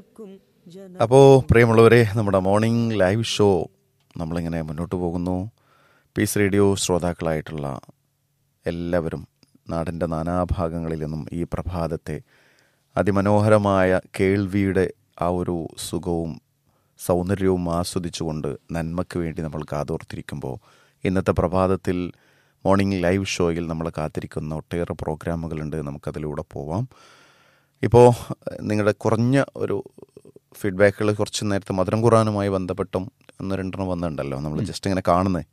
അപ്പോൾ പ്രിയമുള്ളവരെ നമ്മുടെ മോർണിംഗ് ലൈവ് ഷോ നമ്മളിങ്ങനെ മുന്നോട്ട് പോകുന്നു പീസ് റേഡിയോ ശ്രോതാക്കളായിട്ടുള്ള എല്ലാവരും നാടിൻ്റെ നാനാഭാഗങ്ങളിൽ നിന്നും ഈ പ്രഭാതത്തെ അതിമനോഹരമായ കേൾവിയുടെ ആ ഒരു സുഖവും സൗന്ദര്യവും ആസ്വദിച്ചുകൊണ്ട് നന്മയ്ക്ക് വേണ്ടി നമ്മൾ കാതോർത്തിരിക്കുമ്പോൾ ഇന്നത്തെ പ്രഭാതത്തിൽ മോർണിംഗ് ലൈവ് ഷോയിൽ നമ്മൾ കാത്തിരിക്കുന്ന ഒട്ടേറെ പ്രോഗ്രാമുകളുണ്ട് നമുക്കതിലൂടെ പോവാം ഇപ്പോൾ നിങ്ങളുടെ കുറഞ്ഞ ഒരു ഫീഡ്ബാക്കുകൾ കുറച്ച് നേരത്തെ മധുരം ഖുറാനുമായി ബന്ധപ്പെട്ടും ഒന്ന് രണ്ടെണ്ണം വന്നിട്ടുണ്ടല്ലോ നമ്മൾ ജസ്റ്റ് ഇങ്ങനെ കാണുന്നത്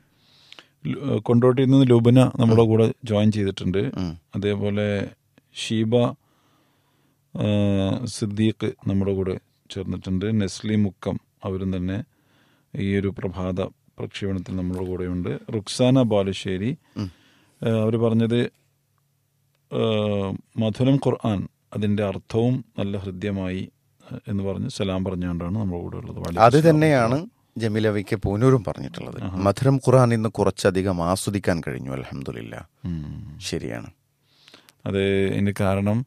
ലു- കൊണ്ടോട്ടിയിൽ നിന്ന് ലുബന നമ്മുടെ കൂടെ ജോയിൻ ചെയ്തിട്ടുണ്ട് ഉം. അതേപോലെ ഷീബ ആ, സിദ്ദീഖ് നമ്മുടെ കൂടെ ചേർന്നിട്ടുണ്ട് നെസ്ലി മുക്കം അവരും തന്നെ ഈ ഒരു പ്രഭാത പ്രക്ഷേപണത്തിൽ നമ്മുടെ കൂടെയുണ്ട് റുക്സാന ബാലുശ്ശേരി അവർ പറഞ്ഞത് ആ, മധുരം ഖുർആൻ അതിൻ്റെ അർത്ഥവും നല്ല ഹൃദ്യമായി ആ, എന്ന് പറഞ്ഞ് സലാം പറഞ്ഞുകൊണ്ടാണ് നമ്മുടെ കൂടെ ഉള്ളത് വളരെ അത് തന്നെയാണ് ജമീലവിക്ക് പൂനൂരും പറഞ്ഞിട്ടുള്ളത് മധുരം ഖുറാൻ ഇന്ന് കുറച്ചധികം ആസ്വദിക്കാൻ കഴിഞ്ഞു അലഹമില്ല ഉം. ശരിയാണ് അത് അതിന് കാരണം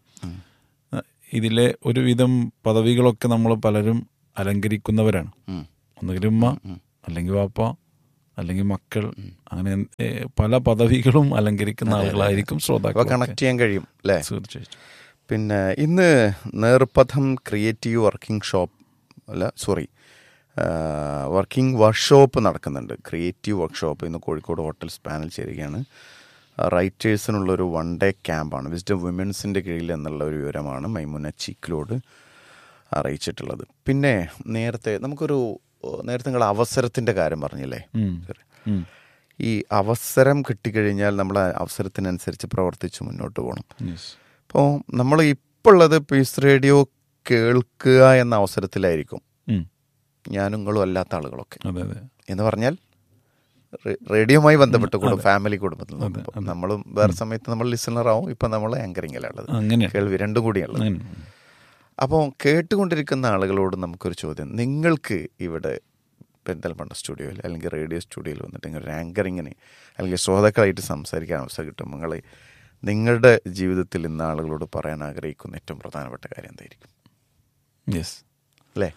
ഇതിലെ ഒരുവിധം പദവികളൊക്കെ നമ്മൾ പലരും അലങ്കരിക്കുന്നവരാണ് ഉം. ഒന്നുകിൽ ഉമ്മ അല്ലെങ്കിൽ വാപ്പ അല്ലെങ്കിൽ മക്കൾ അങ്ങനെ ഏ, പല പദവികളും അലങ്കരിക്കുന്ന ആളുകളായിരിക്കും അപ്പോൾ ശ്രോതാക്കൾ കണക്ട് ചെയ്യാൻ കഴിയും അല്ലേ തീർച്ചയായിട്ടും പിന്നെ ഇന്ന് നേർപഥം ക്രിയേറ്റീവ് വർക്കിംഗ് ഷോപ്പ് അല്ല സോറി വർക്കിംഗ് വർക്ക്ഷോപ്പ് നടക്കുന്നുണ്ട് ക്രിയേറ്റീവ് വർക്ക്ഷോപ്പ് ഇന്ന് കോഴിക്കോട് ഹോട്ടൽസ് പാനൽ ചേരുകയാണ് റൈറ്റേഴ്സിനുള്ളൊരു വൺ ഡേ ക്യാമ്പാണ് വിസ്ഡം വിമൻസിൻ്റെ കീഴിൽ എന്നുള്ള ഒരു വിവരമാണ് മൈമുന ചീക്കിലോട് അറിയിച്ചിട്ടുള്ളത് പിന്നെ നേരത്തെ നമുക്കൊരു നേരത്തെ നിങ്ങൾ അവസരത്തിൻ്റെ കാര്യം പറഞ്ഞില്ലേ ഉം. ഉം. ഈ അവസരം കിട്ടിക്കഴിഞ്ഞാൽ നമ്മൾ ആ അവസരത്തിനനുസരിച്ച് പ്രവർത്തിച്ച് മുന്നോട്ട് പോകണം Yes. അപ്പോൾ നമ്മൾ ഇപ്പോൾ ഉള്ളത് പീസ് റേഡിയോ കേൾക്കുക എന്ന അവസരത്തിലായിരിക്കും ഉം. ഞാനും നിങ്ങളും അല്ലാത്ത ആളുകളൊക്കെ അതെ അതെ എന്ന് പറഞ്ഞാൽ റേ- റേഡിയോയുമായി ബന്ധപ്പെട്ട് കൂടും ഫാമിലി കുടുംബത്തിൽ നോക്കുമ്പോൾ നമ്മളും വേറെ സമയത്ത് നമ്മൾ ലിസണർ ആവും ഇപ്പം നമ്മൾ ആങ്കറിങ്ങിലുള്ളത് അങ്ങനെയാണ് കേൾവി രണ്ടും കൂടിയുള്ളത് അങ്ങനെ. അപ്പോൾ കേട്ടുകൊണ്ടിരിക്കുന്ന ആളുകളോട് നമുക്കൊരു ചോദ്യം നിങ്ങൾക്ക് ഇവിടെ പെരിന്തൽമണ്ണ സ്റ്റുഡിയോയിൽ അല്ലെങ്കിൽ റേഡിയോ സ്റ്റുഡിയോയിൽ വന്നിട്ട് ഇങ്ങനെ ഒരു ആങ്കറിങ്ങിന് അല്ലെങ്കിൽ ശ്രോതാക്കളായിട്ട് സംസാരിക്കാൻ അവസരം കിട്ടും നിങ്ങൾ നിങ്ങളുടെ ജീവിതത്തിൽ ഇന്ന് ആളുകളോട് പറയാൻ ആഗ്രഹിക്കുന്ന ഏറ്റവും പ്രധാനപ്പെട്ട കാര്യം എന്തായിരിക്കും യെസ് അല്ലേ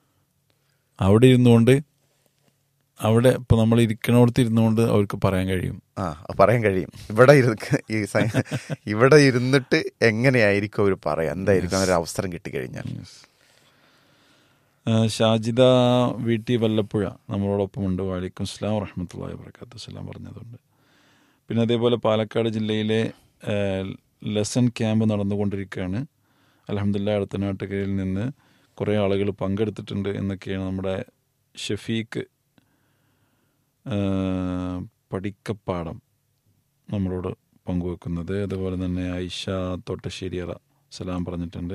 അവിടെ ഇരുന്നുകൊണ്ട് അവിടെ ഇപ്പൊ നമ്മൾ ഇരിക്കണോടത്ത് ഇരുന്നുകൊണ്ട് അവർക്ക് പറയാൻ കഴിയും ആ അത് പറയാൻ കഴിയും ഇവിടെ ഇരുന്ന് ഈ സ- ഇവിടെ ഇരുന്നിട്ട് എങ്ങനെയായിരിക്കും അവർ പറയാം എന്തായിരിക്കും അങ്ങനെ ഒരു അവസരം കിട്ടിക്കഴിഞ്ഞാൽ ആ, ഷാജിദ വീട്ടി വല്ലപ്പുഴ നമ്മളോടൊപ്പം ഉണ്ട് വാലിക്കും സ്ലാം റഹ്മത്തുള്ള വർക്കാത്തു സലാം പറഞ്ഞതുണ്ട് പിന്നെ അതേപോലെ പാലക്കാട് ജില്ലയിലെ ആ, ലെസൺ ക്യാമ്പ് നടന്നുകൊണ്ടിരിക്കുകയാണ് അലഹമില്ല അടുത്ത നാട്ടുകരയിൽ നിന്ന് കുറേ ആളുകൾ പങ്കെടുത്തിട്ടുണ്ട് എന്നൊക്കെയാണ് നമ്മുടെ ഷഫീഖ് ആ, പടിക്കപ്പാടം നമ്മളോട് പങ്കുവെക്കുന്നത് അതുപോലെ തന്നെ ഐഷ തൊട്ടശ്ശേരിയറ സലാം പറഞ്ഞിട്ടുണ്ട്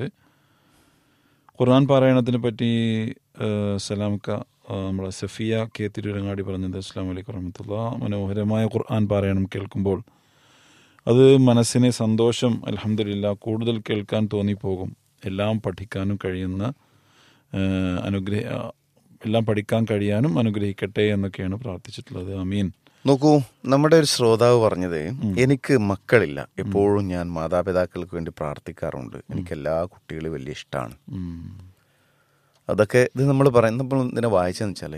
ഖുർആൻ പാരായണത്തിനെ പറ്റി ഏഹ്, സലാംക്ക ഏഹ്, നമ്മളെ സഫിയ കെ തിരുരങ്ങാടി പറഞ്ഞത് അസ്ലാം വലൈക്കും വറഹമത്തുള്ള മനോഹരമായ ഖുർആൻ പാരായണം കേൾക്കുമ്പോൾ അത് മനസ്സിനെ സന്തോഷം അലഹമില്ല കൂടുതൽ കേൾക്കാൻ തോന്നിപ്പോകും എല്ലാം പഠിക്കാനും കഴിയുന്ന ഏഹ്, അനുഗ്രഹ എല്ലാം പഠിക്കാൻ കഴിയാനും അനുഗ്രഹിക്കട്ടെ എന്നൊക്കെയാണ് പ്രാർത്ഥിച്ചിട്ടുള്ളത് അമീൻ നോക്കൂ നമ്മുടെ ഒരു ശ്രോതാവ് പറഞ്ഞത് എനിക്ക് മക്കളില്ല എപ്പോഴും ഞാൻ മാതാപിതാക്കൾക്ക് വേണ്ടി പ്രാർത്ഥിക്കാറുണ്ട് എനിക്ക് എല്ലാ കുട്ടികളും വലിയ ഇഷ്ടമാണ് ഉം. അതൊക്കെ ഇത് നമ്മൾ പറയുന്ന നമ്മൾ ഇതിനെ വായിച്ചെന്ന് വെച്ചാൽ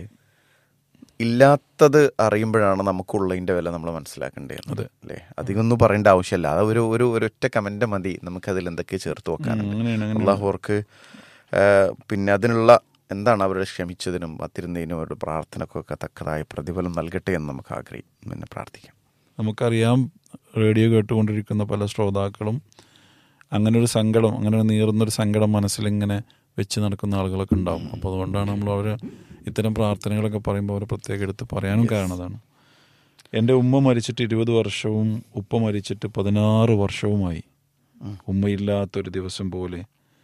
ഇല്ലാത്തത് അറിയുമ്പോഴാണ് നമുക്കുള്ളതിൻ്റെ വില നമ്മൾ മനസ്സിലാക്കേണ്ടത് അല്ലേ അധികം ഒന്നും പറയേണ്ട ആവശ്യമില്ല അത് ഒരു ഒരു ഒരൊറ്റ കമൻ്റ് മതി നമുക്കതിൽ എന്തൊക്കെ ചേർത്ത് വെക്കാനുണ്ട് അങ്ങനെയാണ് അങ്ങനെ അള്ളാഹു അവർക്ക് ആ, പിന്നെ അതിനുള്ള എന്താണ് അവരുടെ ക്ഷമിച്ചതിനും പത്തിരുന്നതിനും അവരുടെ പ്രാർത്ഥനക്കൊക്കെ തക്കതായ പ്രതിഫലം നൽകട്ടെ എന്ന് നമുക്ക് ആഗ്രഹിക്കും പിന്നെ പ്രാർത്ഥിക്കാം നമുക്കറിയാം റേഡിയോ കേട്ടുകൊണ്ടിരിക്കുന്ന പല ശ്രോതാക്കളും അങ്ങനെ ഒരു സങ്കടം അങ്ങനെ ഒരു നീറുന്നൊരു സങ്കടം മനസ്സിലിങ്ങനെ വെച്ച് നടക്കുന്ന ആളുകളൊക്കെ ഉണ്ടാവും അപ്പോൾ അതുകൊണ്ടാണ് നമ്മൾ അവർ ഇത്തരം പ്രാർത്ഥനകളൊക്കെ പറയുമ്പോൾ അവർ പ്രത്യേകം എടുത്ത് പറയാനും കാരണം അതാണ് എൻ്റെ ഉമ്മ മരിച്ചിട്ട് ഇരുപത് വർഷവും ഉപ്പ മരിച്ചിട്ട് പതിനാറ് വർഷവുമായി ഉമ്മയില്ലാത്തൊരു ദിവസം പോലെ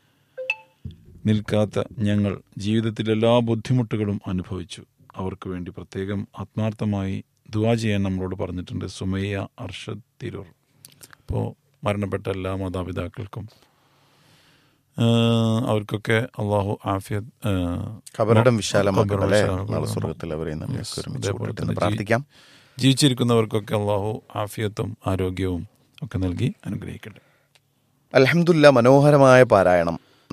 നിൽക്കാത്ത ഞങ്ങൾ ജീവിതത്തിൽ എല്ലാ ബുദ്ധിമുട്ടുകളും അനുഭവിച്ചു അവർക്ക് വേണ്ടി പ്രത്യേകം ആത്മാർത്ഥമായി ദുവാ ചെയ്യാൻ നമ്മളോട് പറഞ്ഞിട്ടുണ്ട് സുമയ്യ അർഷദ് തിരൂർ അപ്പോൾ മരണപ്പെട്ട എല്ലാ മാതാപിതാക്കൾക്കും ആ, അവർക്കൊക്കെ അള്ളാഹു ആഫിയത് ആ, ഖബറിടം വിശാലമാക്കട്ടെ ഖബർ അല്ലേ വിശാലമാക്കട്ടെ. നാളെ സ്വർഗത്തിൽ അവരെ നമ്മെ Yes. ഒരുമിച്ച് അതേപോലെ കൂട്ടട്ടെ തന്നെ എന്ന് പ്രാർത്ഥിക്കാം ജീവിച്ചിരിക്കുന്നവർക്കൊക്കെ അള്ളാഹു ആഫിയത്തും ആരോഗ്യവും ഒക്കെ നൽകി അനുഗ്രഹിക്കട്ടെ അലഹമുല്ല മനോഹരമായ പാരായണം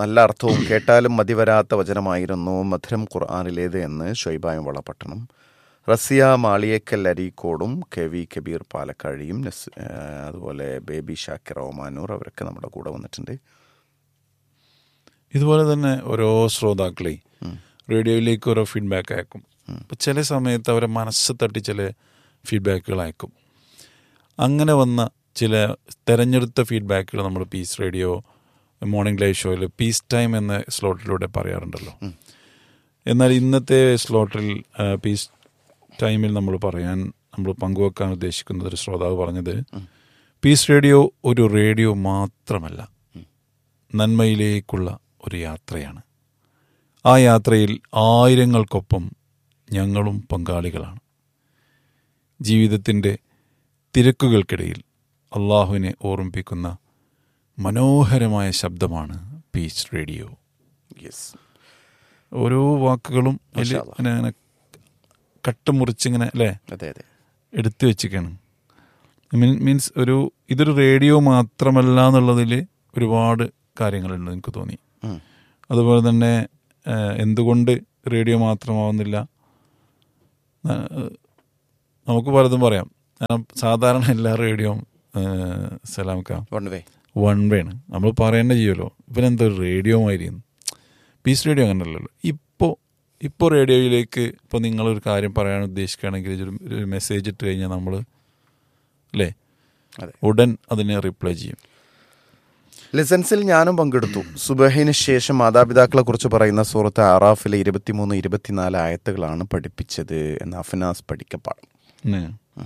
നല്ല അർത്ഥവും കേട്ടാലും മതിവരാത്ത വചനമായിരുന്നു മധുരം ഖുർആാനിലേത് എന്ന് ഷൊയ്ബായും വളപട്ടണം റസിയ മാളിയേക്കൽ അരീക്കോടും കെ വി കബീർ പാലക്കാഴിയും നസ് ആ, അതുപോലെ ബേബി ഷാക്കിർ ഒമാനൂർ അവരൊക്കെ നമ്മുടെ കൂടെ വന്നിട്ടുണ്ട് ഇതുപോലെ തന്നെ ഓരോ ശ്രോതാക്കളെ റേഡിയോയിലേക്ക് ഓരോ ഫീഡ്ബാക്ക് അയക്കും അപ്പം ചില സമയത്ത് അവരെ മനസ്സ് തട്ടി ചില ഫീഡ്ബാക്കുകൾ അയക്കും അങ്ങനെ വന്ന ചില തെരഞ്ഞെടുത്ത ഫീഡ്ബാക്കുകൾ നമ്മൾ പീസ് റേഡിയോ മോർണിംഗ് ലൈവ് ഷോയിൽ പീസ് ടൈം എന്ന സ്ലോട്ടിലൂടെ പറയാറുണ്ടല്ലോ എന്നാൽ ഇന്നത്തെ സ്ലോട്ടിൽ ആ, പീസ് ടൈമിൽ നമ്മൾ പറയാൻ നമ്മൾ പങ്കുവെക്കാൻ ഉദ്ദേശിക്കുന്നത് ഒരു ശ്രോതാവ് പറഞ്ഞത് പീസ് റേഡിയോ ഒരു റേഡിയോ മാത്രമല്ല നന്മയിലേക്കുള്ള ഒരു യാത്രയാണ് ആ യാത്രയിൽ ആയിരങ്ങൾക്കൊപ്പം ഞങ്ങളും പങ്കാളികളാണ് ജീവിതത്തിൻ്റെ തിരക്കുകൾക്കിടയിൽ അള്ളാഹുവിനെ ഓർമ്മിപ്പിക്കുന്ന മനോഹരമായ ശബ്ദമാണ് പീച്ച് റേഡിയോ യെസ് ഓരോ വാക്കുകളും അതിൽ മാഷാ അല്ലാ. ഇങ്ങനെ ഇങ്ങനെ കട്ടുമുറിച്ചിങ്ങനെ അല്ലേ അതെ അതെ എടുത്തു വെച്ചിരിക്കുകയാണ് മീൻസ് ഒരു ഇതൊരു റേഡിയോ മാത്രമല്ല എന്നുള്ളതിൽ ഒരുപാട് കാര്യങ്ങളുണ്ട് എനിക്ക് തോന്നി ഉം. അതുപോലെ തന്നെ ആ, എന്തുകൊണ്ട് റേഡിയോ മാത്രമാവുന്നില്ല ആ, നമുക്ക് പലതും പറയാം കാരണം സാധാരണ എല്ലാ റേഡിയോയും സലാംക്ക വൺ വേ വൺ വേ ആണ് നമ്മൾ പറയേണ്ട ചെയ്യുമല്ലോ ഇവനെന്തോ റേഡിയോ മാതിരിയെന്ന് പീസ് റേഡിയോ അങ്ങനെയല്ലല്ലോ ഇപ്പോൾ ഇപ്പോൾ റേഡിയോയിലേക്ക് ഇപ്പോൾ നിങ്ങളൊരു കാര്യം പറയാൻ ഉദ്ദേശിക്കുകയാണെങ്കിൽ ഒരു ഒരു മെസ്സേജ് ഇട്ട് കഴിഞ്ഞാൽ നമ്മൾ അല്ലേ അതെ ഉടൻ അതിനെ റിപ്ലൈ ചെയ്യും ലിസൻസിൽ ഞാനും പങ്കെടുത്തു സുബഹിന് ശേഷം മാതാപിതാക്കളെ കുറിച്ച് പറയുന്ന സൂറത്ത് ആറാഫിലെ ഇരുപത്തിമൂന്ന് ഇരുപത്തിനാല് ആയത്തുകളാണ് പഠിപ്പിച്ചത് എന്ന് അഫ്നാസ് പഠിക്കപ്പാടും പിന്നെ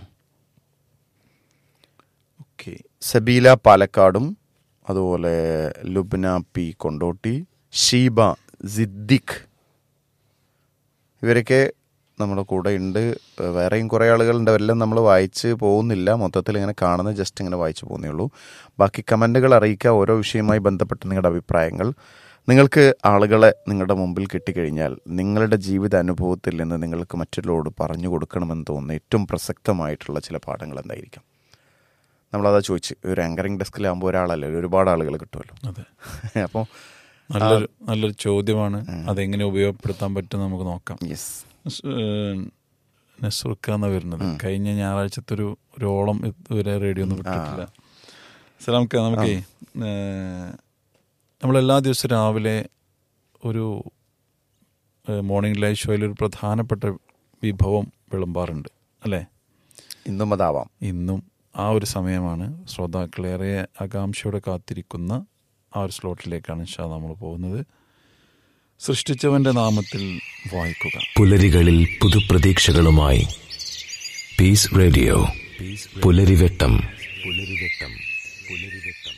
ഓക്കെ സബീല പാലക്കാടും അതുപോലെ ലുബ്ന പി കൊണ്ടോട്ടി ഷീബ സിദ്ദിഖ് ഇവരൊക്കെ നമ്മുടെ കൂടെ ഉണ്ട് വേറെയും കുറേ ആളുകളുണ്ട് അവരെല്ലാം നമ്മൾ വായിച്ച് പോകുന്നില്ല മൊത്തത്തിൽ ഇങ്ങനെ കാണുന്നത് ജസ്റ്റ് ഇങ്ങനെ വായിച്ചു പോകുന്നേ ഉള്ളൂ ബാക്കി കമൻറ്റുകൾ അറിയിക്കുക ഓരോ വിഷയവുമായി ബന്ധപ്പെട്ട് നിങ്ങളുടെ അഭിപ്രായങ്ങൾ നിങ്ങൾക്ക് ആളുകളെ നിങ്ങളുടെ മുമ്പിൽ കിട്ടിക്കഴിഞ്ഞാൽ നിങ്ങളുടെ ജീവിത അനുഭവത്തിൽ നിന്ന് നിങ്ങൾക്ക് മറ്റുള്ളവരോട് പറഞ്ഞു കൊടുക്കണമെന്ന് തോന്നുന്ന ഏറ്റവും പ്രസക്തമായിട്ടുള്ള ചില പാഠങ്ങൾ എന്തായിരിക്കാം നമ്മളതാ ചോദിച്ച് ഒരു ആങ്കറിംഗ് ഡെസ്കിലാകുമ്പോൾ ഒരാളല്ല ഒരുപാട് ആളുകൾ കിട്ടുമല്ലോ അതെ അപ്പോൾ നല്ലൊരു നല്ലൊരു ചോദ്യമാണ് അതെങ്ങനെ ഉപയോഗപ്പെടുത്താൻ പറ്റും നമുക്ക് നോക്കാം യെസ് നെസുർക്ക എന്നാ വരുന്നത് കഴിഞ്ഞ ഞായറാഴ്ചത്തെ ഒരു ഒരു ഓളം ഇതുവരെ റേഡിയോ ഒന്നും വിട്ടിട്ടില്ല സലാംക്ക നമുക്ക് നമ്മളെല്ലാ ദിവസവും രാവിലെ ഒരു മോർണിംഗ് ലൈവ് ഷോയിൽ ഒരു പ്രധാനപ്പെട്ട വിഭവം വിളമ്പാറുണ്ട് അല്ലേ ഇന്നും അതാവാം ഇന്നും ആ ഒരു സമയമാണ് ശ്രോതാക്കളേറെ ആകാംക്ഷയോടെ കാത്തിരിക്കുന്ന ആ ഒരു സ്ലോട്ടിലേക്കാണ് ഷാ നമ്മൾ പോകുന്നത് സൃഷ്ടിച്ചവന്റെ നാമത്തിൽ വായിക്കുക പുലരികളിൽ പുതുപ്രതീക്ഷകളുമായി piece radio Pularivettam Pularivettam Pularivettam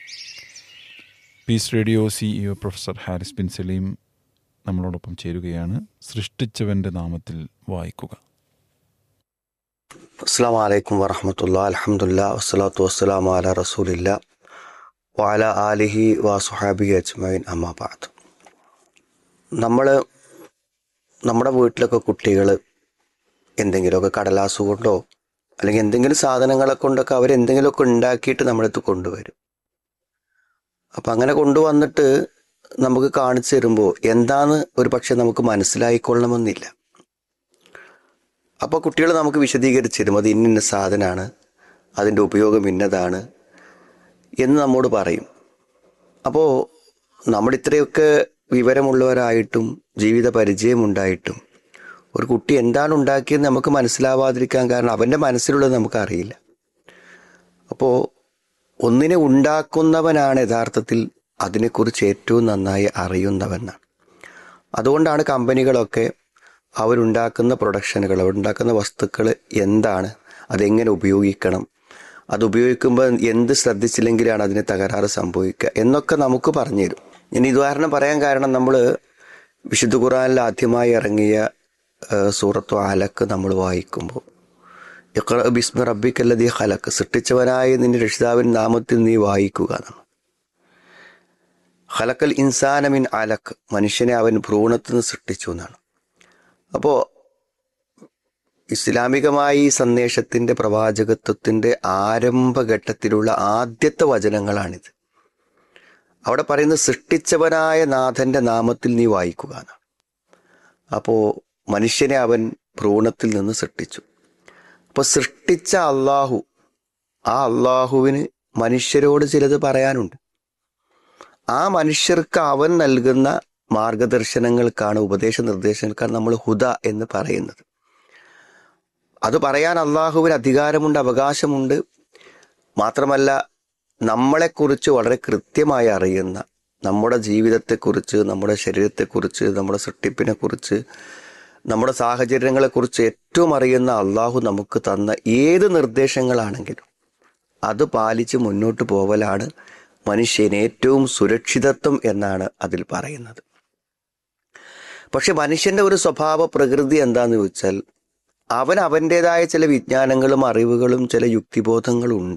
peace radio CEO professor Haris bin Saleem നമ്മളോടൊപ്പം ചേരുകയാണ് സൃഷ്ടിച്ചവന്റെ നാമത്തിൽ വായിക്കുക അസ്സാം വലൈക്കും വറഹമത്തുള്ള അലഹമുല്ല വസ്സലാത്തു വസ്സലാം അല റസൂലില്ല വാല ആലിഹി വാസുഹാബി അജ്മൈൻ അമ്മാബാദ് നമ്മൾ നമ്മുടെ വീട്ടിലൊക്കെ കുട്ടികൾ എന്തെങ്കിലുമൊക്കെ കടലാസ് കൊണ്ടോ അല്ലെങ്കിൽ എന്തെങ്കിലും സാധനങ്ങളെ കൊണ്ടൊക്കെ അവരെന്തെങ്കിലുമൊക്കെ ഉണ്ടാക്കിയിട്ട് നമ്മളടുത്ത് കൊണ്ടുവരും അപ്പം അങ്ങനെ കൊണ്ടുവന്നിട്ട് നമുക്ക് കാണിച്ചു തരുമ്പോൾ എന്താന്ന് ഒരു പക്ഷെ നമുക്ക് മനസ്സിലായിക്കൊള്ളണമെന്നില്ല അപ്പോൾ കുട്ടികൾ നമുക്ക് വിശദീകരിച്ച് തരും അത് ഇന്നിന്ന സാധനമാണ് അതിൻ്റെ ഉപയോഗം ഇന്നതാണ് എന്ന് നമ്മോട് പറയും അപ്പോൾ നമ്മൾ ഇത്രയൊക്കെ വിവരമുള്ളവരായിട്ടും ജീവിത പരിചയമുണ്ടായിട്ടും ഒരു കുട്ടി എന്താണ് ഉണ്ടാക്കിയെന്ന് നമുക്ക് മനസ്സിലാവാതിരിക്കാൻ കാരണം അവൻ്റെ മനസ്സിലുള്ളത് നമുക്ക് അറിയില്ല അപ്പോൾ ഒന്നിനെ ഉണ്ടാക്കുന്നവനാണ് യഥാർത്ഥത്തിൽ അതിനെക്കുറിച്ച് ഏറ്റവും നന്നായി അറിയുന്നവനാണ് അതുകൊണ്ടാണ് കമ്പനികളൊക്കെ അവരുണ്ടാക്കുന്ന പ്രൊഡക്ഷനുകൾ അവരുണ്ടാക്കുന്ന വസ്തുക്കൾ എന്താണ് അതെങ്ങനെ ഉപയോഗിക്കണം അത് ഉപയോഗിക്കുമ്പോൾ എന്ത് ശ്രദ്ധിച്ചില്ലെങ്കിലാണ് അതിന് തകരാറ് സംഭവിക്കുക എന്നൊക്കെ നമുക്ക് പറഞ്ഞു തരും ഞാൻ ഈ ഉദാഹരണം പറയാൻ കാരണം നമ്മൾ വിശുദ്ധ ഖുറാനിൽ ആദ്യമായി ഇറങ്ങിയ ആ, സൂറത്തു അലക്ക് നമ്മൾ വായിക്കുമ്പോൾ ഇഖ്റ ബിസ്മി റബ്ബിക്കല്ലതി ഹലക്ക് സൃഷ്ടിച്ചവനായ നിന്റെ രക്ഷിതാവിൻ നാമത്തിൽ നീ വായിക്കുക എന്നാണ് ഹലക്കൽ ഇൻസാനമിൻ അലക്ക് മനുഷ്യനെ അവൻ ഭ്രൂണത്തിൽ നിന്ന് സൃഷ്ടിച്ചു എന്നാണ് അപ്പോൾ ഇസ്ലാമികമായ ഈ സന്ദേശത്തിൻ്റെ പ്രവാചകത്വത്തിൻ്റെ ആരംഭഘട്ടത്തിലുള്ള ആദ്യത്തെ വചനങ്ങളാണിത് അവിടെ പറയുന്നത് സൃഷ്ടിച്ചവനായ നാഥന്റെ നാമത്തിൽ നീ വായിക്കുക എന്നാണ് അപ്പോൾ മനുഷ്യനെ അവൻ ഭ്രൂണത്തിൽ നിന്ന് സൃഷ്ടിച്ചു അപ്പോൾ സൃഷ്ടിച്ച അള്ളാഹു ആ അള്ളാഹുവിന് മനുഷ്യരോട് ചിലത് പറയാനുണ്ട് ആ മനുഷ്യർക്ക് അവൻ നൽകുന്ന മാർഗദർശനങ്ങൾക്കാണ് ഉപദേശ നിർദ്ദേശങ്ങൾക്കാണ് നമ്മൾ ഹുദ എന്ന് പറയുന്നത് അത് പറയാൻ അള്ളാഹുവിന് അധികാരമുണ്ട് അവകാശമുണ്ട് മാത്രമല്ല നമ്മളെക്കുറിച്ച് വളരെ കൃത്യമായി അറിയുന്ന നമ്മുടെ ജീവിതത്തെക്കുറിച്ച് നമ്മുടെ ശരീരത്തെക്കുറിച്ച് നമ്മുടെ സൃഷ്ടിപ്പിനെക്കുറിച്ച് നമ്മുടെ സാഹചര്യങ്ങളെക്കുറിച്ച് ഏറ്റവും അറിയുന്ന അള്ളാഹു നമുക്ക് തന്ന ഏത് നിർദ്ദേശങ്ങളാണെങ്കിലും അത് പാലിച്ച് മുന്നോട്ട് പോവലാണ് മനുഷ്യന് ഏറ്റവും സുരക്ഷിതത്വം എന്നാണ് അതിൽ പറയുന്നത് പക്ഷെ മനുഷ്യന്റെ ഒരു സ്വഭാവ പ്രകൃതി എന്താന്ന് ചോദിച്ചാൽ അവൻ അവൻ്റെതായ ചില വിജ്ഞാനങ്ങളും അറിവുകളും ചില യുക്തിബോധങ്ങളും ഉണ്ട്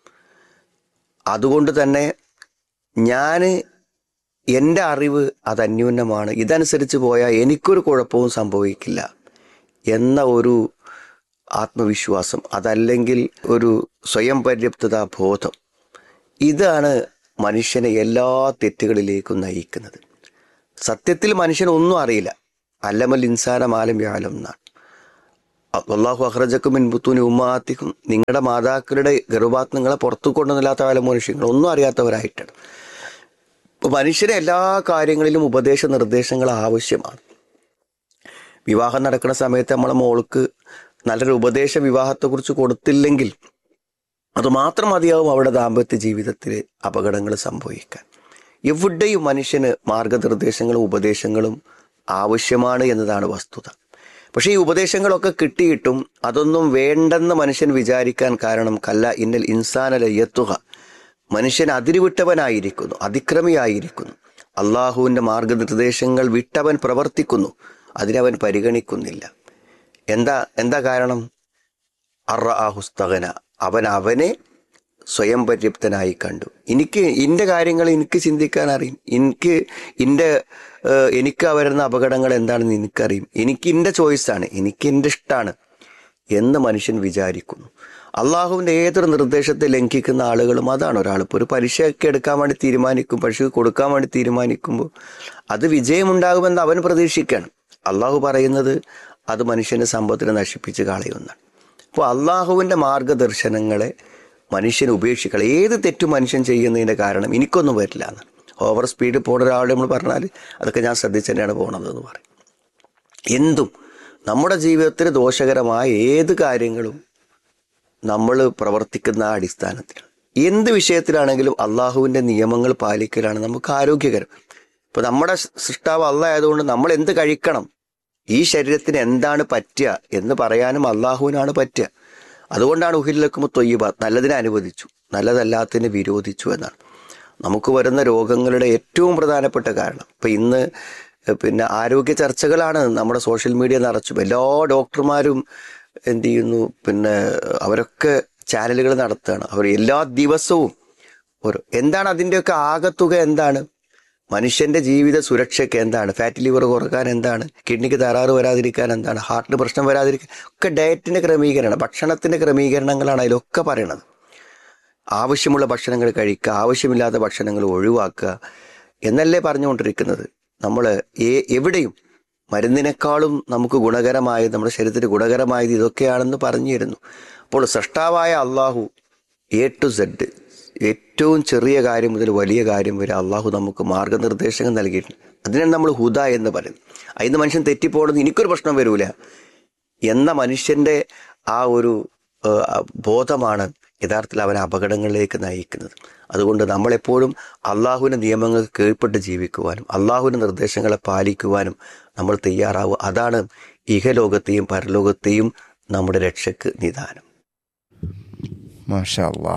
അതുകൊണ്ട് തന്നെ ഞാൻ എൻ്റെ അറിവ് അത് അന്യൂനമാണ് ഇതനുസരിച്ച് പോയാൽ എനിക്കൊരു കുഴപ്പവും സംഭവിക്കില്ല എന്ന ഒരു ആത്മവിശ്വാസം അതല്ലെങ്കിൽ ഒരു സ്വയം പര്യാപ്തത ബോധം ഇതാണ് മനുഷ്യനെ എല്ലാ തെറ്റുകളിലേക്കും നയിക്കുന്നത് സത്യത്തിൽ മനുഷ്യൻ ഒന്നും അറിയില്ല അല്ലമൽ ഇൻസാന മാലം വ്യാലം എന്നാണ് അള്ളാഹു അഹ്റജക്കും മിൻബുത്തൂനി ഉമ്മാത്തിക്കും നിങ്ങളുടെ മാതാക്കളുടെ ഗർഭാത്ത് നിങ്ങളെ പുറത്തു കൊണ്ടുവന്നില്ലാത്ത കാലം മനുഷ്യങ്ങൾ ഒന്നും അറിയാത്തവരായിട്ടാണ് ഇപ്പൊ മനുഷ്യന് എല്ലാ കാര്യങ്ങളിലും ഉപദേശ നിർദ്ദേശങ്ങൾ ആവശ്യമാണ് വിവാഹം നടക്കുന്ന സമയത്ത് നമ്മളെ മോൾക്ക് നല്ലൊരു ഉപദേശ വിവാഹത്തെക്കുറിച്ച് കൊടുത്തില്ലെങ്കിൽ അത് മാത്രം മതിയാവും അവിടെ ദാമ്പത്യ ജീവിതത്തിൽ അപകടങ്ങൾ സംഭവിക്കാൻ എവിടെയും മനുഷ്യന് മാർഗനിർദ്ദേശങ്ങളും ഉപദേശങ്ങളും ആവശ്യമാണ് എന്നതാണ് വസ്തുത പക്ഷേ ഈ ഉപദേശങ്ങളൊക്കെ കിട്ടിയിട്ടും അതൊന്നും വേണ്ടെന്ന് മനുഷ്യൻ വിചാരിക്കാൻ കാരണം കല്ല ഇന്നൽ ഇൻസാനല എത്തുക മനുഷ്യൻ അതിരുവിട്ടവനായിരിക്കുന്നു അതിക്രമിയായിരിക്കുന്നു അള്ളാഹുവിൻ്റെ മാർഗനിർദ്ദേശങ്ങൾ വിട്ടവൻ പ്രവർത്തിക്കുന്നു അതിനവൻ പരിഗണിക്കുന്നില്ല എന്താ എന്താ കാരണം അറാഹുസ്തകന അവൻ അവനെ സ്വയം പര്യാപ്തനായി കണ്ടു എനിക്ക് എൻ്റെ കാര്യങ്ങൾ എനിക്ക് ചിന്തിക്കാൻ അറിയും എനിക്ക് എൻ്റെ ഏഹ്, എനിക്ക് വരുന്ന അപകടങ്ങൾ എന്താണെന്ന് എനിക്കറിയും എനിക്ക് എൻ്റെ ചോയ്സാണ് എനിക്ക് എൻ്റെ ഇഷ്ടമാണ് എന്ന് മനുഷ്യൻ വിചാരിക്കുന്നു അള്ളാഹുവിൻ്റെ ഏതൊരു നിർദ്ദേശത്തെ ലംഘിക്കുന്ന ആളുകളും അതാണ് ഒരാൾ ഇപ്പോൾ ഒരു പരീക്ഷയൊക്കെ എടുക്കാൻ വേണ്ടി തീരുമാനിക്കും പരീക്ഷ കൊടുക്കാൻ വേണ്ടി തീരുമാനിക്കുമ്പോൾ അത് വിജയമുണ്ടാകുമെന്ന് അവൻ പ്രതീക്ഷിക്കണം അള്ളാഹു പറയുന്നത് അത് മനുഷ്യന്റെ സമ്പത്തിനെ നശിപ്പിച്ച് കളയുമെന്നാണ് അപ്പോൾ അള്ളാഹുവിൻ്റെ മാർഗദർശനങ്ങളെ മനുഷ്യൻ ഉപേക്ഷിക്കണം ഏത് തെറ്റും മനുഷ്യൻ ചെയ്യുന്നതിൻ്റെ കാരണം എനിക്കൊന്നും വരില്ല എന്ന് ഓവർ സ്പീഡ് പോണ ഒരാളോട് നമ്മൾ പറഞ്ഞാൽ അതൊക്കെ ഞാൻ ശ്രദ്ധിച്ച് തന്നെയാണ് പോണത് എന്ന് പറയും എന്തും നമ്മുടെ ജീവിതത്തിന് ദോഷകരമായ ഏത് കാര്യങ്ങളും നമ്മൾ പ്രവർത്തിക്കുന്ന ആ അടിസ്ഥാനത്തിൽ എന്ത് വിഷയത്തിലാണെങ്കിലും അള്ളാഹുവിൻ്റെ നിയമങ്ങൾ പാലിക്കലാണ് നമുക്ക് ആരോഗ്യകരം ഇപ്പൊ നമ്മുടെ സൃഷ്ടാവ് അല്ല ആയതുകൊണ്ട് നമ്മൾ എന്ത് കഴിക്കണം ഈ ശരീരത്തിന് എന്താണ് പറ്റുക എന്ന് പറയാനും അള്ളാഹുവിനാണ് പറ്റുക അതുകൊണ്ടാണ് ഉഹിലക്കും തൊയ്യബ നല്ലതിനെ അനുവദിച്ചു നല്ലതല്ലാത്തതിനെ വിരോധിച്ചു എന്നാണ് നമുക്ക് വരുന്ന രോഗങ്ങളുടെ ഏറ്റവും പ്രധാനപ്പെട്ട കാരണം ഇപ്പൊ ഇന്ന് പിന്നെ ആരോഗ്യ ചർച്ചകളാണ് നമ്മുടെ സോഷ്യൽ മീഡിയ നിറച്ചും എല്ലാ ഡോക്ടർമാരും എന്ത് ചെയ്യുന്നു പിന്നെ അവരൊക്കെ ചാനലുകൾ നടത്തുകയാണ് അവർ എല്ലാ ദിവസവും ഒരു എന്താണ് അതിൻ്റെയൊക്കെ ആകത്തുക എന്താണ് മനുഷ്യന്റെ ജീവിത സുരക്ഷയ്ക്ക് എന്താണ് ഫാറ്റ് ലിവർ കുറക്കാൻ എന്താണ് കിഡ്നിക്ക് തകരാറ് വരാതിരിക്കാൻ എന്താണ് ഹാർട്ടിന് പ്രശ്നം വരാതിരിക്കാൻ ഒക്കെ ഡയറ്റിന്റെ ക്രമീകരണം ഭക്ഷണത്തിന്റെ ക്രമീകരണങ്ങളാണ് അതിലൊക്കെ പറയണത് ആവശ്യമുള്ള ഭക്ഷണങ്ങൾ കഴിക്കുക ആവശ്യമില്ലാത്ത ഭക്ഷണങ്ങൾ ഒഴിവാക്കുക എന്നല്ലേ പറഞ്ഞുകൊണ്ടിരിക്കുന്നത് നമ്മൾ എവിടെയും മരുന്നിനേക്കാളും നമുക്ക് ഗുണകരമായത് നമ്മുടെ ശരീരത്തിന് ഗുണകരമായത് ഇതൊക്കെയാണെന്ന് പറഞ്ഞു തരുന്നു അപ്പോൾ സൃഷ്ടാവായ അള്ളാഹു എ ടു സെഡ് ഏറ്റവും ചെറിയ കാര്യം മുതൽ വലിയ കാര്യം വരെ അള്ളാഹു നമുക്ക് മാർഗനിർദ്ദേശങ്ങൾ നൽകിയിട്ടുണ്ട് അതിനാണ് നമ്മൾ ഹുദ എന്ന് പറയുന്നത് അതിന് മനുഷ്യൻ തെറ്റിപ്പോണെന്ന് എനിക്കൊരു പ്രശ്നം വരൂല എന്ന മനുഷ്യന്റെ ആ ഒരു ഏഹ്, ബോധമാണ് യഥാർത്ഥത്തിൽ അവനെ അപകടങ്ങളിലേക്ക് നയിക്കുന്നത് അതുകൊണ്ട് നമ്മളെപ്പോഴും അള്ളാഹുവിൻ്റെ നിയമങ്ങൾക്ക് കീഴ്പ്പെട്ട് ജീവിക്കുവാനും അള്ളാഹുവിൻ്റെ നിർദ്ദേശങ്ങളെ പാലിക്കുവാനും നമ്മൾ തയ്യാറാവുക അതാണ് ഇഹലോകത്തെയും പരലോകത്തെയും നമ്മുടെ രക്ഷയ്ക്ക് നിദാനം മാഷാ അല്ലാ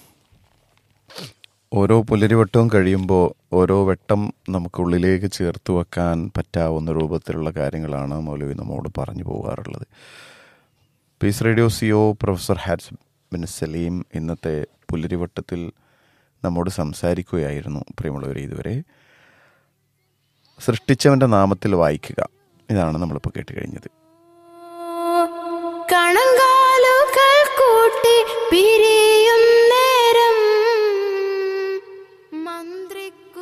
ഓരോ പുലരിവട്ടവും കഴിയുമ്പോൾ ഓരോ വെട്ടം നമുക്ക് ഉള്ളിലേക്ക് ചേർത്ത് വെക്കാൻ പറ്റാവുന്ന രൂപത്തിലുള്ള കാര്യങ്ങളാണ് മൗലവി നമ്മോട് പറഞ്ഞു പോകാറുള്ളത് peace radio CO professor Haris bin Saleem ഇന്നത്തെ പുലരിവട്ടത്തിൽ നമ്മോട് സംസാരിക്കുകയായിരുന്നു പ്രിയമുള്ളവർ ഇതുവരെ സൃഷ്ടിച്ചവൻ്റെ നാമത്തിൽ വായിക്കുക ഇതാണ് നമ്മളിപ്പോൾ കേട്ട് കഴിഞ്ഞത് കണങ്കാലുകൾ കൂട്ടി പിരിയും നേരം മന്ത്രിക്കു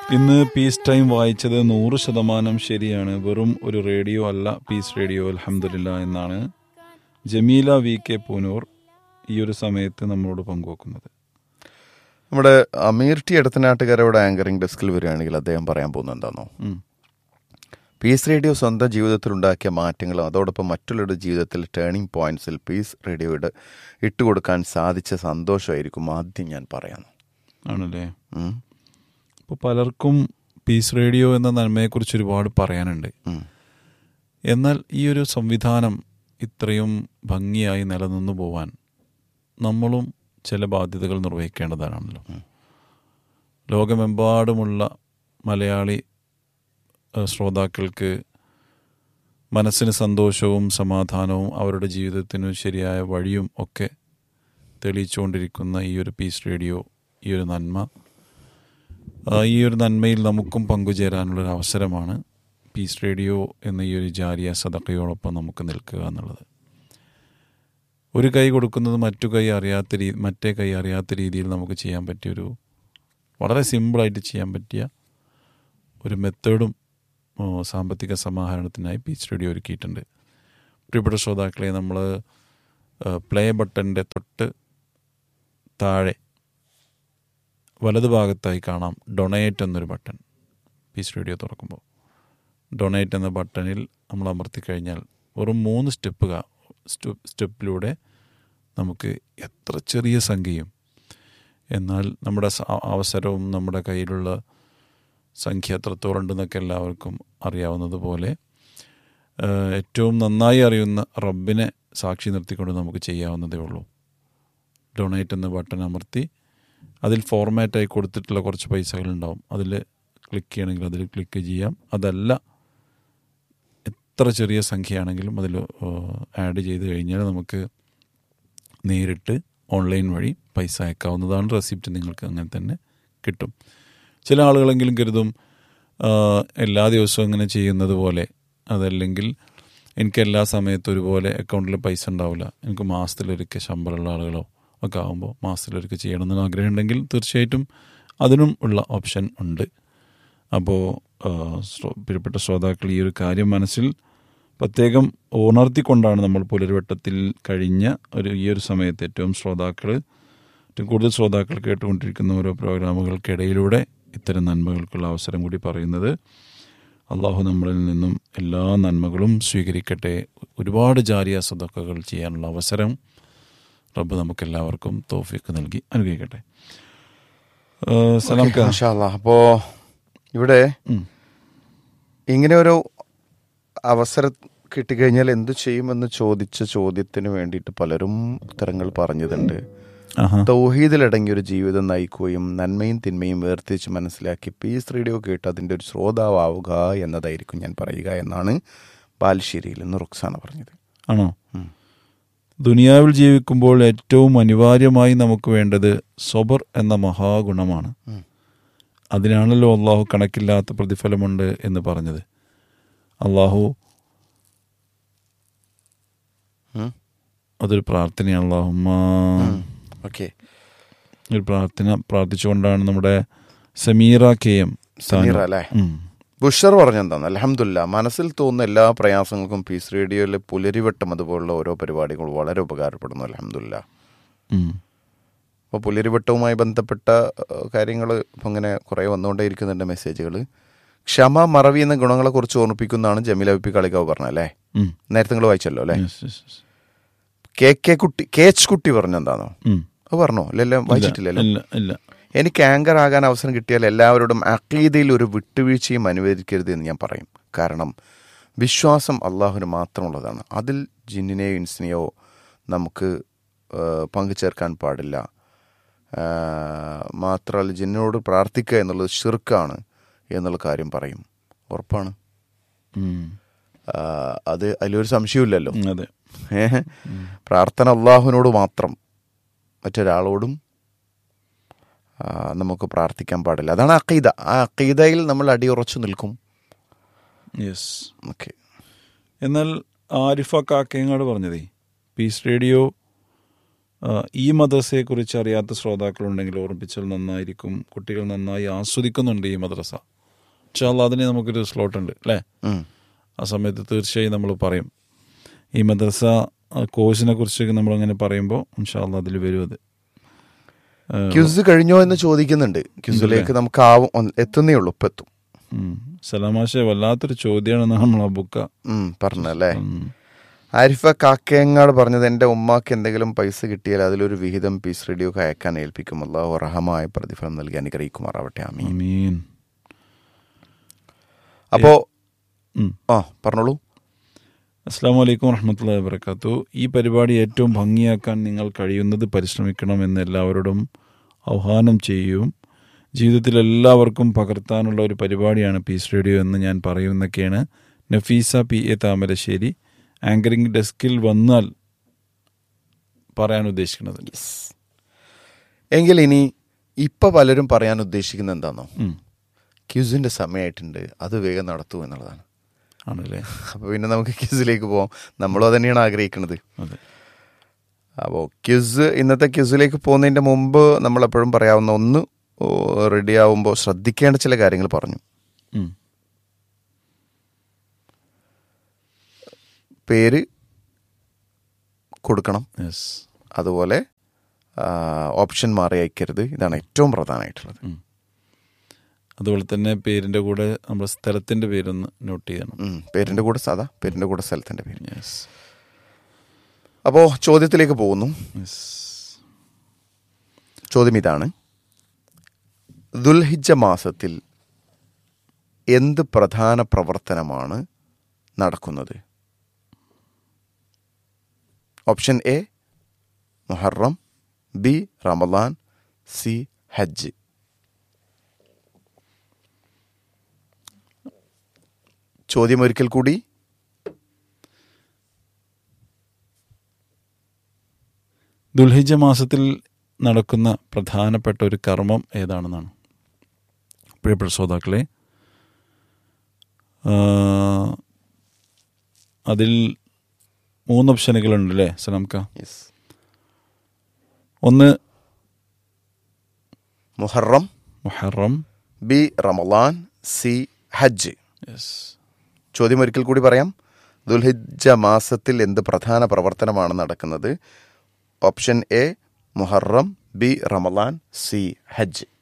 ഇന്ന് പീസ് ടൈം വായിച്ചത് നൂറ് ശതമാനം ശരിയാണ് വെറും ഒരു റേഡിയോ അല്ല പീസ് റേഡിയോ അൽഹംദുലില്ല എന്നാണ് ജമീല വി കെ പൂനൂർ ഈ ഒരു സമയത്ത് നമ്മളോട് പങ്കുവെക്കുന്നത് നമ്മുടെ അമീർ ടി അടുത്തനാട്ടുകാരോട് ആങ്കറിംഗ് ഡെസ്കിൽ വരികയാണെങ്കിൽ അദ്ദേഹം പറയാൻ പോകുന്നത് എന്താണോ ഉം. പീസ് റേഡിയോ സ്വന്തം ജീവിതത്തിൽ ഉണ്ടാക്കിയ മാറ്റങ്ങളും അതോടൊപ്പം മറ്റുള്ളവരുടെ ജീവിതത്തിൽ ടേണിംഗ് പോയിന്റ്സിൽ പീസ് റേഡിയോയുടെ ഇട്ടുകൊടുക്കാൻ സാധിച്ച സന്തോഷമായിരിക്കും ആദ്യം ഞാൻ പറയാം ആണല്ലേ ഉം. ഇപ്പോൾ പലർക്കും പീസ് റേഡിയോ എന്ന നന്മയെക്കുറിച്ച് ഒരുപാട് പറയാനുണ്ട് ഉം. എന്നാൽ ഈ ഒരു സംവിധാനം ഇത്രയും ഭംഗിയായി നിലനിന്നു പോവാൻ നമ്മളും ചില ബാധ്യതകൾ നിർവഹിക്കേണ്ടതാണല്ലോ ലോകമെമ്പാടുമുള്ള മലയാളി ഏഹ്, ശ്രോതാക്കൾക്ക് മനസ്സിന് സന്തോഷവും സമാധാനവും അവരുടെ ജീവിതത്തിന് ശരിയായ വഴിയും ഒക്കെ തെളിയിച്ചുകൊണ്ടിരിക്കുന്ന ഈ ഒരു പീസ് റേഡിയോ ഈ ഒരു നന്മ ആ, ഈ ഒരു നന്മയിൽ നമുക്കും പങ്കുചേരാനുള്ള ഒരു അവസരമാണ് പീസ് റേഡിയോ എന്ന ഈ ഒരു ജാരിയ സദക്കയോടൊപ്പം നമുക്ക് നിൽക്കുക എന്നുള്ളത് ഒരു കൈ കൊടുക്കുന്നത് മറ്റു കൈ അറിയാത്ത രീതി മറ്റേ കൈ അറിയാത്ത രീതിയിൽ നമുക്ക് ചെയ്യാൻ പറ്റിയൊരു വളരെ സിമ്പിളായിട്ട് ചെയ്യാൻ പറ്റിയ ഒരു മെത്തേഡും ഓ, സാമ്പത്തിക സമാഹരണത്തിനായി പീസ് റേഡിയോ ഒരുക്കിയിട്ടുണ്ട് പ്രിയപ്പെട്ട ശ്രോതാക്കളെ നമ്മൾ പ്ലേ ബട്ടൻ്റെ തൊട്ട് താഴെ വലതുഭാഗത്തായി കാണാം ഡൊണേറ്റ് എന്നൊരു ബട്ടൺ പീസ് റേഡിയോ തുറക്കുമ്പോൾ ഡൊണേറ്റ് എന്ന ബട്ടണിൽ നമ്മൾ അമർത്തി കഴിഞ്ഞാൽ വെറും മൂന്ന് സ്റ്റെപ്പ് കാ- സ്റ്റു- സ്റ്റെപ്പിലൂടെ നമുക്ക് എത്ര ചെറിയ സംഖ്യയും എന്നാൽ നമ്മുടെ സ- അവസരവും നമ്മുടെ കയ്യിലുള്ള സംഖ്യ എത്രത്തോളം ഉണ്ടെന്നൊക്കെ എല്ലാവർക്കും അറിയാവുന്നതുപോലെ ഏഹ്, ഏറ്റവും നന്നായി അറിയുന്ന റബ്ബിനെ സാക്ഷി നിർത്തിക്കൊണ്ട് നമുക്ക് ചെയ്യാവുന്നതേ ഉള്ളൂ ഡൊണേറ്റ് എന്ന ബട്ടൺ അമർത്തി അതിൽ ഫോർമാറ്റായി കൊടുത്തിട്ടുള്ള കുറച്ച് പൈസകളുണ്ടാവും അതിൽ ക്ലിക്ക് ചെയ്യണമെങ്കിൽ അതിൽ ക്ലിക്ക് ചെയ്യാം അതല്ല എത്ര ചെറിയ സംഖ്യയാണെങ്കിലും അതിൽ ആഡ് ചെയ്ത് കഴിഞ്ഞാൽ നമുക്ക് നേരിട്ട് ഓൺലൈൻ വഴി പൈസ അയക്കാവുന്നതാണ് റെസിപ്റ്റ് നിങ്ങൾക്ക് അങ്ങനെ തന്നെ കിട്ടും ചില ആളുകളെങ്കിലും കരുതും ആ, എല്ലാ ദിവസവും ഇങ്ങനെ ചെയ്യുന്നത് പോലെ അതല്ലെങ്കിൽ എനിക്ക് എല്ലാ സമയത്തും ഒരുപോലെ അക്കൗണ്ടിൽ പൈസ ഉണ്ടാവില്ല എനിക്ക് മാസത്തിലൊരിക്കൽ ശമ്പളമുള്ള ആളുകളോ ഒക്കെ ആകുമ്പോൾ മാസത്തിലൊരിക്കൽ ചെയ്യണമെന്ന് ആഗ്രഹം ഉണ്ടെങ്കിൽ തീർച്ചയായിട്ടും അതിനും ഉള്ള ഓപ്ഷൻ ഉണ്ട് അപ്പോൾ പ്രിയപ്പെട്ട ശ്രോതാക്കൾ ഈ ഒരു കാര്യം മനസ്സിൽ പ്രത്യേകം ഉണർത്തിക്കൊണ്ടാണ് നമ്മൾ പുലർവട്ടത്തിൽ കഴിഞ്ഞ ഒരു ഈ ഒരു സമയത്ത് ഏറ്റവും ശ്രോതാക്കൾ ഏറ്റവും കൂടുതൽ ശ്രോതാക്കൾ കേട്ടുകൊണ്ടിരിക്കുന്ന ഓരോ പ്രോഗ്രാമുകൾക്കിടയിലൂടെ ഇത്തരം നന്മകൾക്കുള്ള അവസരം കൂടി പറയുന്നത് അള്ളാഹു നമ്മളിൽ നിന്നും എല്ലാ നന്മകളും സ്വീകരിക്കട്ടെ ഒരുപാട് ജാരിയ സദക്കകൾ ചെയ്യാനുള്ള അവസരം റബ്ബ് നമുക്കെല്ലാവർക്കും തോഫിക്ക് നൽകി അനുഗ്രഹിക്കട്ടെ ഏഹ് സലാം ക- മാഷാ അല്ലാ. അപ്പോ ഇവിടെ ഉം. ഇങ്ങനെ ഒരു അവസരം കിട്ടിക്കഴിഞ്ഞാൽ എന്തു ചെയ്യുമെന്ന് ചോദിച്ച ചോദ്യത്തിന് വേണ്ടിയിട്ട് പലരും ഉത്തരങ്ങൾ പറഞ്ഞതുണ്ട് ആഹാ. തൗഹീദിലടങ്ങിയ ഒരു ജീവിതം നയിക്കുകയും നന്മയും തിന്മയും വേർതിരിച്ച് മനസ്സിലാക്കി പീസ് റേഡിയോ കേട്ട് അതിൻ്റെ ഒരു ശ്രോതാവുക എന്നതായിരിക്കും ഞാൻ പറയുക എന്നാണ് ബാലുശ്ശേരിയിൽ നിന്ന് റുക്സാന പറഞ്ഞത് ആണോ ദുനിയാവിൽ ജീവിക്കുമ്പോൾ ഏറ്റവും അനിവാര്യമായി നമുക്ക് വേണ്ടത് സൊബർ എന്ന മഹാഗുണമാണ് ഉം. അതിനാണല്ലോ അള്ളാഹു കണക്കില്ലാത്ത പ്രതിഫലമുണ്ട് എന്ന് പറഞ്ഞത് അള്ളാഹു ഉം. അതൊരു പ്രാർത്ഥനയാണ് അള്ളാഹുമ്മ ഓക്കെ ഒരു പ്രാർത്ഥന പ്രാർത്ഥിച്ചുകൊണ്ടാണ് നമ്മുടെ സമീറ കെ എം സമീറ അല്ലേ ഉം. ബുഷർ പറഞ്ഞെന്താണ് അലഹമില്ല മനസ്സിൽ തോന്നുന്ന എല്ലാ പ്രയാസങ്ങൾക്കും പീസ് റേഡിയോയിലെ പുലരിവട്ടം അതുപോലുള്ള ഓരോ പരിപാടികളും വളരെ ഉപകാരപ്പെടുന്നു അലഹമില്ല ഉം. അപ്പോൾ പുലരിവട്ടവുമായി ബന്ധപ്പെട്ട കാര്യങ്ങൾ ഇപ്പം ഇങ്ങനെ കുറേ വന്നുകൊണ്ടേയിരിക്കുന്നുണ്ട് മെസ്സേജുകൾ ക്ഷമ മറവി എന്ന ഗുണങ്ങളെക്കുറിച്ച് ഓർമ്മിപ്പിക്കുന്നതാണ് ജമീല വി പി കളിക്കാവ് പറഞ്ഞല്ലേ ഉം. നേരത്തെ നിങ്ങൾ വായിച്ചല്ലോ അല്ലേ Yes, yes, yes. K K കുട്ടി കേച്ച് കുട്ടി പറഞ്ഞെന്താണോ ഉം. അത് പറഞ്ഞോ ഇല്ലല്ലോ വായിച്ചിട്ടില്ലല്ലോ ഇല്ല ഇല്ല എനിക്ക് ആങ്കർ ആകാൻ അവസരം കിട്ടിയാൽ എല്ലാവരോടും അക്കീതയിൽ ഒരു വിട്ടുവീഴ്ചയും അനുവദിക്കരുത് എന്ന് ഞാൻ പറയും കാരണം വിശ്വാസം അള്ളാഹുവിന് മാത്രമുള്ളതാണ് അതിൽ ജിന്നിനെയോ ഇൻസിനെയോ നമുക്ക് ആ, പങ്കുചേർക്കാൻ പാടില്ല ആ, മാത്രമല്ല ജിന്നിനോട് പ്രാർത്ഥിക്കുക എന്നുള്ളത് ഷിർക്കാണ് എന്നുള്ള കാര്യം പറയും ഉറപ്പാണ് ഉം. ആ, അത് അതിലൊരു സംശയമില്ലല്ലോ ഉം, അതെ ഏഹ് പ്രാർത്ഥന അള്ളാഹുവിനോട് മാത്രം മറ്റൊരാളോടും ആ, നമുക്ക് പ്രാർത്ഥിക്കാൻ പാടില്ല അതാണ് അക്കീദ ആ അക്കീദയിൽ നമ്മൾ അടിയുറച്ചു നിൽക്കും യെസ് ഓക്കെ എന്നാൽ ആരിഫ കാക്കയങ്ങാട് പറഞ്ഞതേ പീസ് റേഡിയോ ആ, ഈ മദ്രസയെക്കുറിച്ച് അറിയാത്ത ശ്രോതാക്കളുണ്ടെങ്കിൽ ഓർമ്മിച്ചാൽ നന്നായിരിക്കും കുട്ടികൾ നന്നായി ആസ്വദിക്കുന്നുണ്ട് ഈ മദ്രസ ഇൻഷാല്ല അതിന് നമുക്കൊരു സ്ലോട്ട് ഉണ്ട് അല്ലേ ഉം. ആ സമയത്ത് തീർച്ചയായും നമ്മൾ പറയും ഈ മദ്രസ ആ, കോഴ്സിനെ കുറിച്ച് നമ്മളങ്ങനെ പറയുമ്പോൾ ഇൻഷാല്ല അതിൽ വരും അത് ഏഹ്, ക്യുസ് കഴിഞ്ഞോ എന്ന് ചോദിക്കുന്നുണ്ട് ക്യുസിലേക്ക് നമുക്ക് ആവും ഒന്ന് എത്തുന്നേ ഉള്ളൂ ഇപ്പൊ എത്തും ഉം. സലാമാഷെ വല്ലാത്തൊരു ചോദ്യമാണ് നമ്മൾ ആ ബുക്ക ഉം, പറഞ്ഞല്ലേ ആരിഫ കാക്കയങ്ങാട് പറഞ്ഞത് എൻ്റെ ഉമ്മാക്ക് എന്തെങ്കിലും പൈസ കിട്ടിയാൽ അതിലൊരു വിഹിതം പീസ് റേഡിയോക്ക് അയക്കാൻ ഏൽപ്പിക്കും അള്ളാഹു അർഹമായ പ്രതിഫലം നൽകി അനുഗ്രഹിക്കുമാറാവട്ടെ ആമീൻ അമീൻ അപ്പോ ഉം. ആ പറഞ്ഞോളൂ അസ്സാം വലൈക്കും വറഹമത്തല്ല വാബർക്കാത്തു ഈ പരിപാടി ഏറ്റവും ഭംഗിയാക്കാൻ നിങ്ങൾ കഴിയുന്നത് പരിശ്രമിക്കണമെന്ന് എല്ലാവരോടും ആഹ്വാനം ചെയ്യുകയും ജീവിതത്തിൽ എല്ലാവർക്കും പകർത്താനുള്ള ഒരു പരിപാടിയാണ് പീസ് റേഡിയോ എന്ന് ഞാൻ പറയുന്നൊക്കെയാണ് Nafeesa P A Thamarassery anchoring ഡെസ്കിൽ വന്നാൽ പറയാൻ ഉദ്ദേശിക്കുന്നത് എങ്കിൽ ഇനി ഇപ്പൊ പലരും പറയാൻ ഉദ്ദേശിക്കുന്നത് എന്താണോ ഉം. ക്യൂസിന്റെ സമയമായിട്ടുണ്ട് അത് വേഗം നടത്തൂ എന്നുള്ളതാണ് ആണല്ലേ അപ്പൊ പിന്നെ നമുക്ക് ക്യൂസിലേക്ക് പോവാം നമ്മളും അത് തന്നെയാണ് ആഗ്രഹിക്കുന്നത് അതെ അപ്പോൾ ക്യൂസ് ഇന്നത്തെ ക്യൂസിലേക്ക് പോകുന്നതിന്റെ മുമ്പ് നമ്മൾ എപ്പോഴും പറയാവുന്ന ഒന്ന് റെഡി ആവുമ്പോൾ ശ്രദ്ധിക്കേണ്ട ചില കാര്യങ്ങൾ പറഞ്ഞു ഉം. പേര് കൊടുക്കണം യെസ് അതുപോലെ ആ, ഓപ്ഷൻ മാറി അയക്കരുത് ഇതാണ് ഏറ്റവും പ്രധാനമായിട്ടുള്ളത് അതുപോലെ തന്നെ പേരിൻ്റെ കൂടെ നമ്മുടെ സ്ഥലത്തിൻ്റെ പേരൊന്ന് നോട്ട് ചെയ്യണം ഉം, പേരിന്റെ കൂടെ സാധാ പേരിന്റെ കൂടെ സ്ഥലത്തിന്റെ പേര് യെസ് അപ്പോൾ ചോദ്യത്തിലേക്ക് പോകുന്നു യെസ് ചോദ്യം ഇതാണ് ദുൽഹിജ മാസത്തിൽ എന്ത് പ്രധാന പ്രവർത്തനമാണ് നടക്കുന്നത് option A Muharram B Ramadan C Hajj ചോദ്യം ഒരിക്കൽ കൂടി ദുൽഹിജ മാസത്തിൽ നടക്കുന്ന പ്രധാനപ്പെട്ട ഒരു കർമ്മം ഏതാണെന്നാണ് പ്രിയപ്പെട്ട ശ്രോതാക്കളെ ആ, അതിൽ മൂന്ന് ഓപ്ഷനുകളുണ്ട് അല്ലേ സലാംക്ക ഒന്ന് Muharram Muharram B Ramadan C Hajj yes ചോദ്യം ഒരിക്കൽ കൂടി പറയാം ദുൽഹിജ മാസത്തിൽ എന്ത് പ്രധാന പ്രവർത്തനമാണ് നടക്കുന്നത് option A Muharram B Ramalan C Hajj